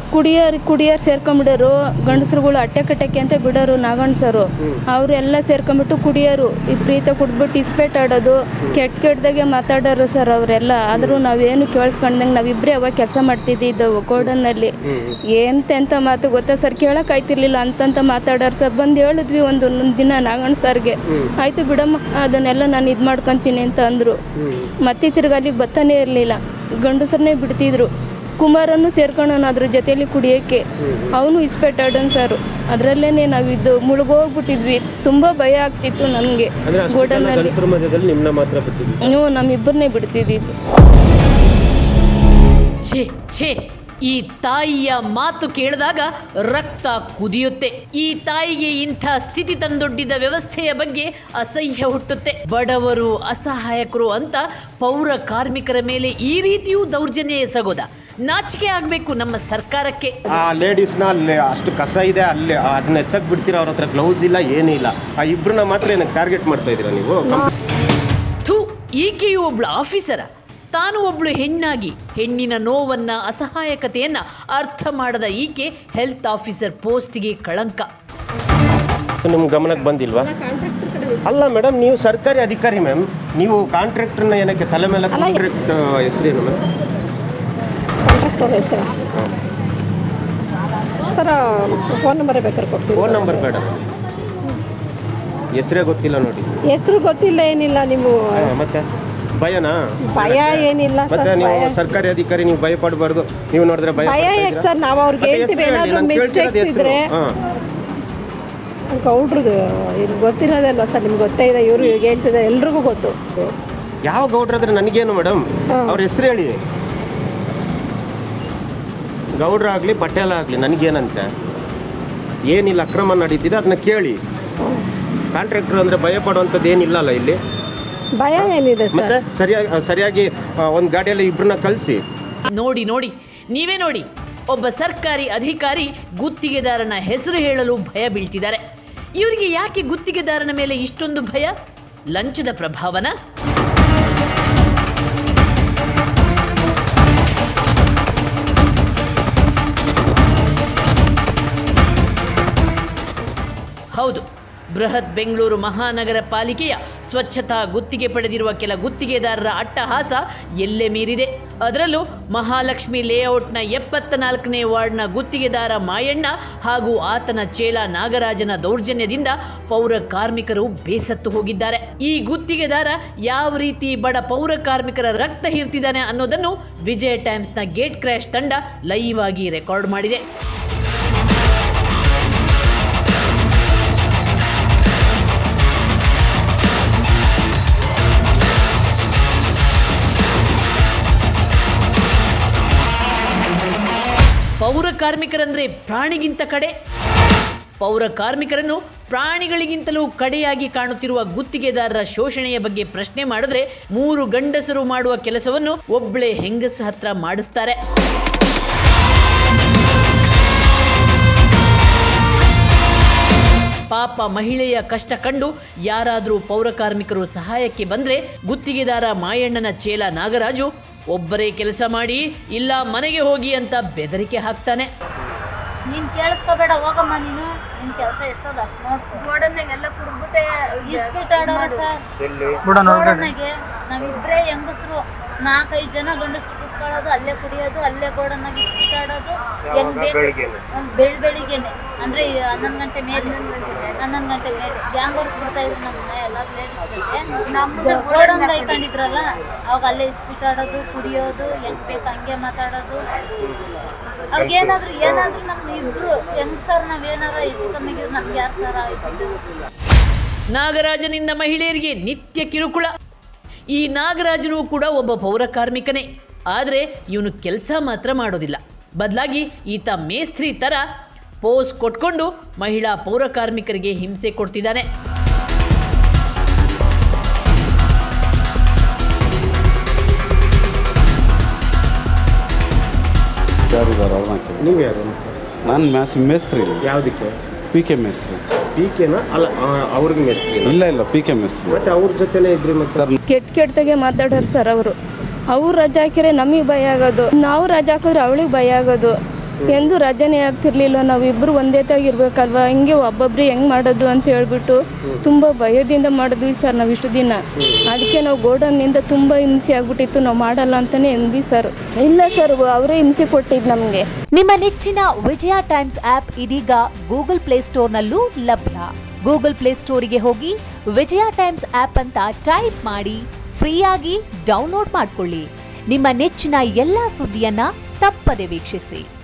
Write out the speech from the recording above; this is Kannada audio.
ಕುಡಿಯೋರು ಕುಡಿಯೋರು ಸೇರ್ಕೊಂಡ್ಬಿಡೋರು ಗಂಡಸ್ರುಗಳು ಅಟ್ಟೆ ಕಟ್ಟಕ್ಕೆ ಅಂತ ಬಿಡೋರು ನಾಗಣ್ಸರು ಅವರೆಲ್ಲ ಸೇರ್ಕೊಂಡ್ಬಿಟ್ಟು ಕುಡಿಯೋರು ವಿಪರೀತ ಕುಡ್ಬಿಟ್ಟು ಇಸ್ಪೇಟ್ ಆಡೋದು ಕೆಟ್ಟ ಕೆಟ್ಟದಾಗೆ ಮಾತಾಡೋರು ಸರ್ ಅವರೆಲ್ಲ ಆದರೂ ನಾವೇನು ಕೇಳಿಸ್ಕೊಂಡಂಗೆ ನಾವಿಬ್ಬರೇ ಅವಾಗ ಕೆಲಸ ಮಾಡ್ತಿದ್ದಿದ್ದವು ಗೋಡನ್ನಲ್ಲಿ ಎಂತೆಂಥ ಮಾತು ಗೊತ್ತಾ ಸರ್ ಕೇಳಕ್ ಆಯ್ತಿರ್ಲಿಲ್ಲ ಅಂತಂತ ಮಾತಾಡೋರು ಸರ್ ಬಂದು ಹೇಳಿದ್ವಿ ಒಂದು ಒಂದೊಂದು ದಿನ ನಾಗಣ್ಣ ಸರ್ಗೆ ಆಯ್ತು ಬಿಡಮ್ಮ ಅದನ್ನೆಲ್ಲ ನಾನು ಇದು ಮಾಡ್ಕೊತೀನಿ ಅಂತ ಅಂದರು ಮತ್ತೆ ತಿರ್ಗಿ ಅಲ್ಲಿಗೆ ಬರ್ತಾನೆ ಇರಲಿಲ್ಲ ಗಂಡಸರನ್ನೇ ಬಿಡ್ತಿದ್ರು ಕುಮಾರನ್ನು ಸೇರ್ಕೊಳ್ಳೋಣ ಅದ್ರ ಜೊತೆಲಿ ಕುಡಿಯೋಕ್ಕೆ ಅವನು ಇಸ್ಪೆಟ್ಟಾಡನ್ ಸರ್ ಅದರಲ್ಲೇ ನಾವಿದ್ದು ಮುಳುಗೋಗ್ಬಿಟ್ಟಿದ್ವಿ ತುಂಬ ಭಯ ಆಗ್ತಿತ್ತು ನನಗೆ ಅಂದ್ರೆ ಅಷ್ಟು ಜನ ಗೋಡನ್ನಲ್ಲಿ ಗಂಡಸರ ಮಧ್ಯದಲ್ಲಿ ನಿಮ್ಮನ್ನ ಮಾತ್ರ ಬಿಟ್ಟಿದ್ವಿ ನೀವು ನಮ್ಮಿಬ್ಬರನ್ನೇ ಬಿಡ್ತಿದ್ದಿದ್ದು ಛೇ ಛೇ ಈ ತಾಯಿಯ ಮಾತು ಕೇಳಿದಾಗ ರಕ್ತ ಕುದಿಯುತ್ತೆ ಈ ತಾಯಿಗೆ ಇಂಥ ಸ್ಥಿತಿ ತಂದೊಡ್ಡಿದ ವ್ಯವಸ್ಥೆಯ ಬಗ್ಗೆ ಅಸಹ್ಯ ಹುಟ್ಟುತ್ತೆ ಬಡವರು ಅಸಹಾಯಕರು ಅಂತ ಪೌರ ಕಾರ್ಮಿಕರ ಮೇಲೆ ಈ ರೀತಿಯೂ ದೌರ್ಜನ್ಯ ಎಸಗೋದ ನಾಚಿಕೆ ಆಗಬೇಕು ನಮ್ಮ ಸರ್ಕಾರಕ್ಕೆ ಆ ಲೇಡೀಸ್ನ ಅಲ್ಲಿ ಅಷ್ಟು ಕಸ ಇದೆ ಅಲ್ಲಿ ಅದನ್ನ ಎತ್ತಕ್ ಬಿಡ್ತೀರಾ ಅವ್ರ ಹತ್ರ ಗ್ಲೌಸ್ ಇಲ್ಲ ಏನೂ ಇಲ್ಲ ಆ ಇಬ್ಬರನ್ನ ಮಾತ್ರ ಏನಕ್ಕೆ ಟಾರ್ಗೆಟ್ ಮಾಡ್ತಾ ಇದ್ದೀರಾ ನೀವು ಥೂ ಈಕೆಯು ಒಬ್ಳು ಆಫೀಸರ ತಾನು ಒಬ್ಳು ಹೆಣ್ಣಾಗಿ ಹೆಣ್ಣಿನ ನೋವನ್ನ ಅಸಹಾಯಕತೆಯನ್ನ ಅರ್ಥ ಮಾಡದ ಈಕೆ ಹೆಲ್ತ್ ಆಫೀಸರ್ ಪೋಸ್ಟ್ಗೆ ಕಳಂಕ ನಿಮ್ಮ ಗಮನಕ್ಕೆ ಬಂದಿಲ್ವಾ ಅಲ್ಲ ಮೇಡಮ್ ನೀವು ಸರ್ಕಾರಿ ಅಧಿಕಾರಿ ಮ್ಯಾಮ್ ನೀವು ಕಾಂಟ್ರಾಕ್ಟರ್ನ ಏನಕ್ಕೆ ತಲೆ ಮೇಲೆ ಕಾಂಟ್ರಾಕ್ಟ್ ಹೆಸರೇನು ಮ್ಯಾಮ್ ಕಾಂಟ್ರಾಕ್ಟರ್ ಹೆಸರು ಸರ ಫೋನ್ ನಂಬರ್ ಬೇಕಾದ್ರೆ ಕೊಡ್ತೀನಿ ಫೋನ್ ನಂಬರ್ ಬೇಡ ಹೆಸರೇ ಗೊತ್ತಿಲ್ಲ ನೋಡಿ ಹೆಸರು ಗೊತ್ತಿಲ್ಲ ಏನಿಲ್ಲ ನೀವು ಹಾ, ಮತ್ತೆ ಭಯನಾ ಭಯ ಏನಿಲ್ಲ ಸರ್ ಮತ್ತೆ ನೀವು ಭಯ ಸರ್ಕಾರಿ ಅಧಿಕಾರಿ ನೀವು ಭಯ ಪಡಬಾರ್ದು ನೀವು ನೋಡಿದ್ರೆ ಭಯ ಭಯ ಪಡ್ತಾ ಯಾಕೆ ಇದ್ದೀರಾ? ಸರ್ ನಾವು ಅವ್ರಿಗೆ ಮತ್ತೆ ಹೇಳ್ತೀವಿ ಹೆಸ್ರು ಹೇಳಿ, ಏನಾದರೂ ನಾನು ಕೇಳ್ತಿರೋದು ಮಿಸ್ಟೇಕ್ಸ್ ಹೆಸ್ರು. ಇದ್ರೆ ಹಾ. ಗೌಡ್ರದ್ದು ಇದು ಗೊತ್ತಿರೋದಲ್ವ ಸರ್ ನಿಮ್ಗೆ ಗೊತ್ತೇ ಇದೆ ಇವರು ಈಗ ಹೇಳ್ತಿದ್ದಾರೆ ಎಲ್ರಿಗೂ ಗೊತ್ತು ಯಾವ ಗೌಡ್ರಾದ್ರೆ ನನಗೇನು ಮೇಡಮ್ ಅವ್ರ ಹೆಸರು ಹೇಳಿ ಗೌಡ್ರ ಆಗಲಿ ಪಟೇಲ ಆಗಲಿ ನನಗೇನಂತೆ ಏನಿಲ್ಲ ಅಕ್ರಮ ನಡೀತಿದೆ ಅದನ್ನ ಕೇಳಿ ಕಾಂಟ್ರಾಕ್ಟರ್ ಅಂದರೆ ಭಯ ಪಡುವಂಥದ್ದು ಏನಿಲ್ಲಲ್ಲ ಇಲ್ಲಿ ಭಯ ಏನಿದೆ ಸರ್ ಮತ್ತೆ ಸರಿಯಾಗಿ ಸರಿಯಾಗಿ ಒಂದು ಗಾಡಿಯಲ್ಲಿ ಇಬ್ಬರನ್ನ ಕಳಿಸಿ ನೋಡಿ ನೋಡಿ ನೀವೇ ನೋಡಿ ಒಬ್ಬ ಸರ್ಕಾರಿ ಅಧಿಕಾರಿ ಗುತ್ತಿಗೆದಾರನ ಹೆಸರು ಹೇಳಲು ಭಯ ಬೀಳ್ತಿದ್ದಾರೆ ಇವರಿಗೆ ಯಾಕೆ ಗುತ್ತಿಗೆದಾರನ ಮೇಲೆ ಇಷ್ಟೊಂದು ಭಯ ಲಂಚದ ಪ್ರಭಾವನ ಹೌದು ಬೃಹತ್ ಬೆಂಗಳೂರು ಮಹಾನಗರ ಪಾಲಿಕೆಯ ಸ್ವಚ್ಛತಾ ಗುತ್ತಿಗೆ ಪಡೆದಿರುವ ಕೆಲ ಗುತ್ತಿಗೆದಾರರ ಅಟ್ಟಹಾಸ ಎಲ್ಲೆ ಮೀರಿದೆ ಅದರಲ್ಲೂ ಮಹಾಲಕ್ಷ್ಮಿ ಲೇಔಟ್ನ ಎಪ್ಪತ್ತ ನಾಲ್ಕನೇ ವಾರ್ಡ್ನ ಗುತ್ತಿಗೆದಾರ ಮಾಯಣ್ಣ ಹಾಗೂ ಆತನ ಚೇಲ ನಾಗರಾಜನ ದೌರ್ಜನ್ಯದಿಂದ ಪೌರ ಕಾರ್ಮಿಕರು ಬೇಸತ್ತು ಹೋಗಿದ್ದಾರೆ ಈ ಗುತ್ತಿಗೆದಾರ ಯಾವ ರೀತಿ ಬಡ ಪೌರ ಕಾರ್ಮಿಕರ ರಕ್ತ ಹೀರ್ತಿದ್ದಾನೆ ಅನ್ನೋದನ್ನು ವಿಜಯ ಟೈಮ್ಸ್ನ ಗೇಟ್ ಕ್ರ್ಯಾಶ್ ತಂಡ ಲೈವ್ ಆಗಿ ರೆಕಾರ್ಡ್ ಮಾಡಿದೆ ಪೌರ ಕಾರ್ಮಿಕರಂದ್ರೆ ಪ್ರಾಣಿಗಿಂತ ಕಡೆ ಪೌರ ಕಾರ್ಮಿಕರನ್ನು ಪ್ರಾಣಿಗಳಿಗಿಂತಲೂ ಕಡೆಯಾಗಿ ಕಾಣುತ್ತಿರುವ ಗುತ್ತಿಗೆದಾರರ ಶೋಷಣೆಯ ಬಗ್ಗೆ ಪ್ರಶ್ನೆ ಮಾಡಿದ್ರೆ ಮೂರು ಗಂಡಸರು ಮಾಡುವ ಕೆಲಸವನ್ನು ಒಬ್ಬಳೆ ಹೆಂಗಸ ಹತ್ರ ಮಾಡಿಸ್ತಾರೆ ಪಾಪ ಮಹಿಳೆಯ ಕಷ್ಟ ಕಂಡು ಯಾರಾದರೂ ಪೌರ ಕಾರ್ಮಿಕರು ಸಹಾಯಕ್ಕೆ ಬಂದ್ರೆ ಗುತ್ತಿಗೆದಾರ ಮಾಯಣ್ಣನ ಚೇಲ ನಾಗರಾಜು ಒಬ್ಬರೇ ಕೆಲಸ ಮಾಡಿ ಇಲ್ಲ ಮನೆಗೆ ಹೋಗಿ ಅಂತ ಬೆದರಿಕೆ ಹಾಕ್ತಾನೆ ನೀನ್ ಕೇಳಿಸ್ಕೋಬೇಡ ಹೋಗಮ್ಮ ನೀನು ನಿನ್ ಕೆಲಸ ಎಷ್ಟದ ಅಷ್ಟು ನೋಡ್ಕೊ ಗೋಡನ್ನೆಲ್ಲ ಕುಡ್ಬಿಟ್ಟೆ ಇಸ್ಬಿಟ್ ಆಡೋರು ಸರ್ ಗೋಡನ್ನೆಗೆ ನಾವಿಬ್ರೇ ಹೆಂಗಸ್ರು ನಾಲ್ಕೈದು ಜನ ಗಂಡಸ್ರು ಕುತ್ಕೊಳ್ಳೋದು ಅಲ್ಲೇ ಕುಡಿಯೋದು ಅಲ್ಲೇ ಗೋಡನ್ನಾಗಿ ಇಸ್ಬಿಟ್ ಆಡೋದು ಹೆಂಗ್ ಬೇಕು ಒಂದ್ ಬೆಳ್ ಬೆಳಿಗ್ಗೆನೆ ಅಂದ್ರೆ ಈ ಹನ್ನೊಂದು ಗಂಟೆ ಮೇಲೆ ಹನ್ನೊಂದು ಗಂಟೆ ಮೇಲೆ ಗ್ಯಾಂಗ್ ವರ್ಕ್ ಬಿಡ್ತಾ ಇದ್ರು ನಮ್ಮನ್ನ ಎಲ್ಲಾರು ಲೇಡೀಸ್ ಗೋಡನ್ ಕೈಕೊಂಡಿದ್ರಲ್ಲ ಅವಾಗ ಅಲ್ಲೇ ಇಸ್ಬಿಟ್ ಆಡೋದು ಕುಡಿಯೋದು ಹೆಂಗ್ ಬೇಕು ಹಂಗೆ ಮಾತಾಡೋದು ಅವಾಗ ಏನಾದ್ರು ಏನಾದ್ರು ನಮ್ಗೆ ಇಬ್ರು ಹೆಂಗ್ ಸರ್ ನಾವೇನಾರ ಹೆಚ್ಚು ಕಮ್ಮಿ ನಮ್ಗೆ ಯಾರು ಸರ್ ಆಯ್ತು ನಾಗರಾಜನಿಂದ ಮಹಿಳೆಯರಿಗೆ ನಿತ್ಯ ಕಿರುಕುಳ ಈ ನಾಗರಾಜನು ಕೂಡ ಒಬ್ಬ ಪೌರ ಕಾರ್ಮಿಕನೇ ಆದರೆ ಇವನು ಕೆಲಸ ಮಾತ್ರ ಮಾಡೋದಿಲ್ಲ ಬದಲಾಗಿ ಈತ ಮೇಸ್ತ್ರಿ ಥರ ಪೋಸ್ ಕೊಟ್ಕೊಂಡು ಮಹಿಳಾ ಪೌರ ಕಾರ್ಮಿಕರಿಗೆ ಹಿಂಸೆ ಕೊಡ್ತಿದ್ದಾನೆ ಯಾರಿದ್ದಾರೆ ಅವ್ರನ್ನ ಕೇಳಿ ನೀವು ಯಾರು ನಾನು ಮ್ಯಾಸ್ ಮೇಸ್ತ್ರಿ ಯಾವುದಕ್ಕೆ ಪಿ ಕೆ ಮೇಸ್ತ್ರಿ ಪಿ ಕೆನಾ ಅಲ್ಲ ಆ, ಅವ್ರಿಗೆ ಮೆಸ್ತ್ರಿ ಇಲ್ಲ ಇಲ್ಲ ಪಿ ಕೆ ಮೇಸ್ತ್ರಿ ಮತ್ತೆ ಅವ್ರ ಜೊತೆನೇ ಇದ್ರಿ ಮತ್ತೆ ಸರ್ ಕೆಟ್ಟ ಕೆಟ್ಟದಾಗೆ ಮಾತಾಡೋರು ಸರ್ ಅವರು ಅವ್ರು ರಜಾ ಹಾಕಿದ್ರೆ ನಮಗೆ ಭಯ ಆಗೋದು ನಾವು ರಜಾ ಹಾಕಿದ್ರೆ ಅವಳಿಗೆ ಭಯ ಆಗೋದು ಎಂದು ರಜೆನೇ ಆಗ್ತಿರ್ಲಿಲ್ಲ ನಾವಿಬ್ರು ಒಂದೇ ತಾಗಿರ್ಬೇಕಲ್ವಾ ಹಿಂಗೆ ಒಬ್ಬೊಬ್ರು ಹೆಂಗ್ ಮಾಡೋದು ಅಂತ ಹೇಳ್ಬಿಟ್ಟು ತುಂಬಾ ಭಯದಿಂದ ಮಾಡಿದ್ವಿ ಸರ್ ನಾವು ಇಷ್ಟು ದಿನ ಅದಕ್ಕೆ ನಾವು ಗೋಡನ್ನಿಂದ ತುಂಬಾ ಹಿಂಸೆ ಆಗ್ಬಿಟ್ಟಿತ್ತು ನಾವು ಮಾಡಲ್ಲ ಅಂತಾನೆ ಎಂದ್ವಿ ಸರ್ ಇಲ್ಲ ಸರ್ ಅವರೇ ಹಿಂಸೆ ಕೊಟ್ಟಿದ್ದು ನಮಗೆ ನಿಮ್ಮ ನೆಚ್ಚಿನ ವಿಜಯ ಟೈಮ್ಸ್ ಆಪ್ ಇದೀಗ ಗೂಗಲ್ ಪ್ಲೇಸ್ಟೋರ್ನಲ್ಲೂ ಲಭ್ಯ ಗೂಗಲ್ ಪ್ಲೇಸ್ಟೋರಿಗೆ ಹೋಗಿ ವಿಜಯ ಟೈಮ್ಸ್ ಆಪ್ ಅಂತ ಟೈಪ್ ಮಾಡಿ ಫ್ರೀಯಾಗಿ ಡೌನ್ಲೋಡ್ ಮಾಡ್ಕೊಳ್ಳಿ ನಿಮ್ಮ ನೆಚ್ಚಿನ ಎಲ್ಲಾ ಸುದ್ದಿಯನ್ನ ತಪ್ಪದೆ ವೀಕ್ಷಿಸಿ